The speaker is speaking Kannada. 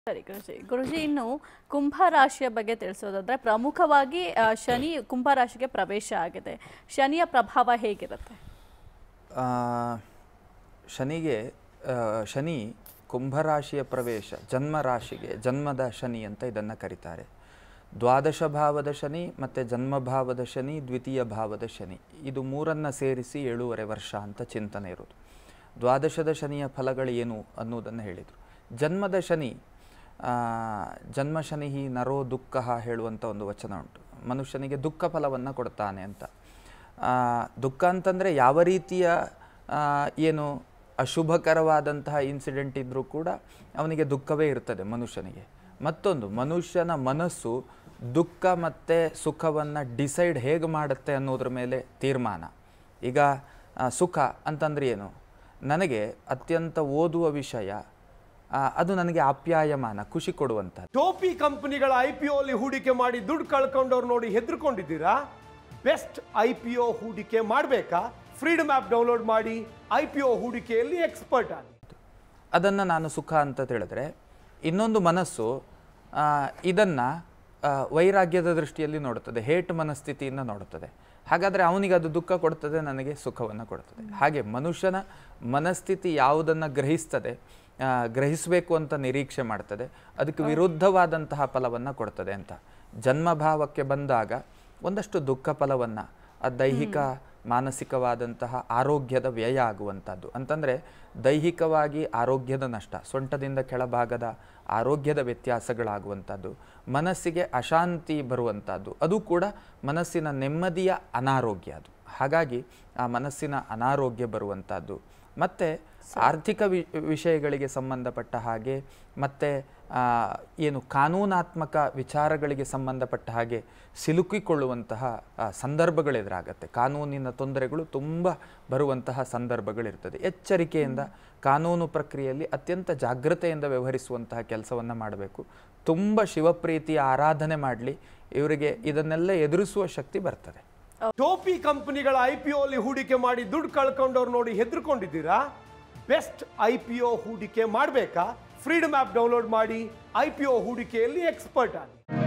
ಸರಿ ಗುರುಜಿ ಗುರುಜಿ ಇನ್ನು ಕುಂಭ ರಾಶಿಯ ಬಗ್ಗೆ ತಿಳಿಸೋದಾದ್ರೆ ಪ್ರಮುಖವಾಗಿ ಆ, ಶನಿ ಕುಂಭ ರಾಶಿಗೆ ಪ್ರವೇಶ ಆಗಿದೆ ಶನಿಯ ಪ್ರಭಾವ ಹೇಗಿರುತ್ತೆ ಆ, ಶನಿಗೆ ಆ, ಶನಿ ಕುಂಭರಾಶಿಯ ಪ್ರವೇಶ ಜನ್ಮ ರಾಶಿಗೆ ಜನ್ಮದ ಶನಿ ಅಂತ ಇದನ್ನು ಕರೀತಾರೆ ದ್ವಾದಶ ಭಾವದ ಶನಿ ಮತ್ತು ಜನ್ಮಭಾವದ ಶನಿ ದ್ವಿತೀಯ ಭಾವದ ಶನಿ ಇದು ಮೂರನ್ನು ಸೇರಿಸಿ ಏಳೂವರೆ ವರ್ಷ ಅಂತ ಚಿಂತನೆ ಇರೋದು ದ್ವಾದಶದ ಶನಿಯ ಫಲಗಳು ಏನು ಅನ್ನೋದನ್ನು ಹೇಳಿದರು ಜನ್ಮದ ಶನಿ ಆ, ಜನ್ಮ ಶನಿ ನರೋ ದುಃಖ ಹೇಳುವಂಥ ಒಂದು ವಚನ ಉಂಟು ಮನುಷ್ಯನಿಗೆ ದುಃಖ ಫಲವನ್ನು ಕೊಡ್ತಾನೆ ಅಂತ ಆ, ದುಃಖ ಅಂತಂದರೆ ಯಾವ ರೀತಿಯ ಆ, ಏನು ಅಶುಭಕರವಾದಂತಹ ಇನ್ಸಿಡೆಂಟ್ ಇದ್ದರೂ ಕೂಡ ಅವನಿಗೆ ದುಃಖವೇ ಇರ್ತದೆ ಮನುಷ್ಯನಿಗೆ ಮತ್ತೊಂದು ಮನುಷ್ಯನ ಮನಸ್ಸು ದುಃಖ ಮತ್ತು ಸುಖವನ್ನು ಡಿಸೈಡ್ ಹೇಗೆ ಮಾಡುತ್ತೆ ಅನ್ನೋದ್ರ ಮೇಲೆ ತೀರ್ಮಾನ ಈಗ ಆ, ಸುಖ ಅಂತಂದ್ರೆ ಏನು ನನಗೆ ಅತ್ಯಂತ ಓದುವ ವಿಷಯ ಆ, ಅದು ನನಗೆ ಆಪ್ಯಾಯಮಾನ ಖುಷಿ ಕೊಡುವಂಥದ್ದು ಟೋಪಿ ಕಂಪನಿಗಳ ಐ ಪಿ ಅಲ್ಲಿ ಹೂಡಿಕೆ ಮಾಡಿ ದುಡ್ಡು ಕಳ್ಕೊಂಡವ್ರು ನೋಡಿ ಹೆದರ್ಕೊಂಡಿದ್ದೀರಾ ಬೆಸ್ಟ್ ಐ ಪಿ ಒ ಹೂಡಿಕೆ ಮಾಡಬೇಕಾ ಫ್ರೀಡಮ್ ಆ್ಯಪ್ ಡೌನ್ಲೋಡ್ ಮಾಡಿ ಐ ಪಿ ಒ ಹೂಡಿಕೆಯಲ್ಲಿ ಎಕ್ಸ್ಪರ್ಟ್ ಆಗಿ ಅದನ್ನು ನಾನು ಸುಖ ಅಂತ ತಿಳಿದ್ರೆ ಇನ್ನೊಂದು ಮನಸ್ಸು ಇದನ್ನು ವೈರಾಗ್ಯದ ದೃಷ್ಟಿಯಲ್ಲಿ ನೋಡುತ್ತದೆ ಹೇಟ್ ಮನಸ್ಥಿತಿಯಿಂದ ನೋಡುತ್ತದೆ ಹಾಗಾದರೆ ಅವನಿಗೆ ಅದು ದುಃಖ ಕೊಡ್ತದೆ ನನಗೆ ಸುಖವನ್ನು ಕೊಡ್ತದೆ ಹಾಗೆ ಮನುಷ್ಯನ ಮನಸ್ಥಿತಿ ಯಾವುದನ್ನು ಗ್ರಹಿಸ್ತದೆ ಆ, ಗ್ರಹಿಸಬೇಕು ಅಂತ ನಿರೀಕ್ಷೆ ಮಾಡ್ತದೆ ಅದಕ್ಕೆ ವಿರುದ್ಧವಾದಂತಹ ಫಲವನ್ನು ಕೊಡ್ತದೆ ಅಂತ ಜನ್ಮಭಾವಕ್ಕೆ ಬಂದಾಗ ಒಂದಷ್ಟು ದುಃಖ ಫಲವನ್ನು ಆ ದೈಹಿಕ ಮಾನಸಿಕವಾದಂತಹ ಆರೋಗ್ಯದ ವ್ಯಯ ಆಗುವಂಥದ್ದು ಅಂತಂದರೆ ದೈಹಿಕವಾಗಿ ಆರೋಗ್ಯದ ನಷ್ಟ ಸೊಂಟದಿಂದ ಕೆಳಭಾಗದ ಆರೋಗ್ಯದ ವ್ಯತ್ಯಾಸಗಳಾಗುವಂಥದ್ದು ಮನಸ್ಸಿಗೆ ಅಶಾಂತಿ ಬರುವಂಥದ್ದು ಅದು ಕೂಡ ಮನಸ್ಸಿನ ನೆಮ್ಮದಿಯ ಅನಾರೋಗ್ಯ ಅದು ಹಾಗಾಗಿ ಆ ಮನಸ್ಸಿನ ಅನಾರೋಗ್ಯ ಬರುವಂಥದ್ದು ಮತ್ತು ಆರ್ಥಿಕ ವಿ ವಿಷಯಗಳಿಗೆ ಸಂಬಂಧಪಟ್ಟ ಹಾಗೆ ಮತ್ತು ಏನು ಕಾನೂನಾತ್ಮಕ ವಿಚಾರಗಳಿಗೆ ಸಂಬಂಧಪಟ್ಟ ಹಾಗೆ ಸಿಲುಕಿಕೊಳ್ಳುವಂತಹ ಆ, ಸಂದರ್ಭಗಳೆದುರಾಗತ್ತೆ ಕಾನೂನಿನ ತೊಂದರೆಗಳು ತುಂಬ ಬರುವಂತಹ ಸಂದರ್ಭಗಳಿರ್ತದೆ ಎಚ್ಚರಿಕೆಯಿಂದ ಕಾನೂನು ಪ್ರಕ್ರಿಯೆಯಲ್ಲಿ ಅತ್ಯಂತ ಜಾಗ್ರತೆಯಿಂದ ವ್ಯವಹರಿಸುವಂತಹ ಕೆಲಸವನ್ನು ಮಾಡಬೇಕು ತುಂಬ ಶಿವಪ್ರೀತಿಯ ಆರಾಧನೆ ಮಾಡಲಿ ಇವರಿಗೆ ಇದನ್ನೆಲ್ಲ ಎದುರಿಸುವ ಶಕ್ತಿ ಬರ್ತದೆ ಟೋಪಿ ಕಂಪನಿಗಳ ಐ ಪಿ ಅಲ್ಲಿ ಹೂಡಿಕೆ ಮಾಡಿ ದುಡ್ಡು ಕಳ್ಕೊಂಡವ್ರು ನೋಡಿ ಹೆದರ್ಕೊಂಡಿದ್ದೀರಾ ಬೆಸ್ಟ್ ಐ ಪಿ ಒ ಹೂಡಿಕೆ ಮಾಡಬೇಕಾ ಫ್ರೀಡಮ್ ಆ್ಯಪ್ ಡೌನ್ಲೋಡ್ ಮಾಡಿ ಐ ಪಿ ಒ ಹೂಡಿಕೆಯಲ್ಲಿ ಎಕ್ಸ್ಪರ್ಟ್ ಆಗಿ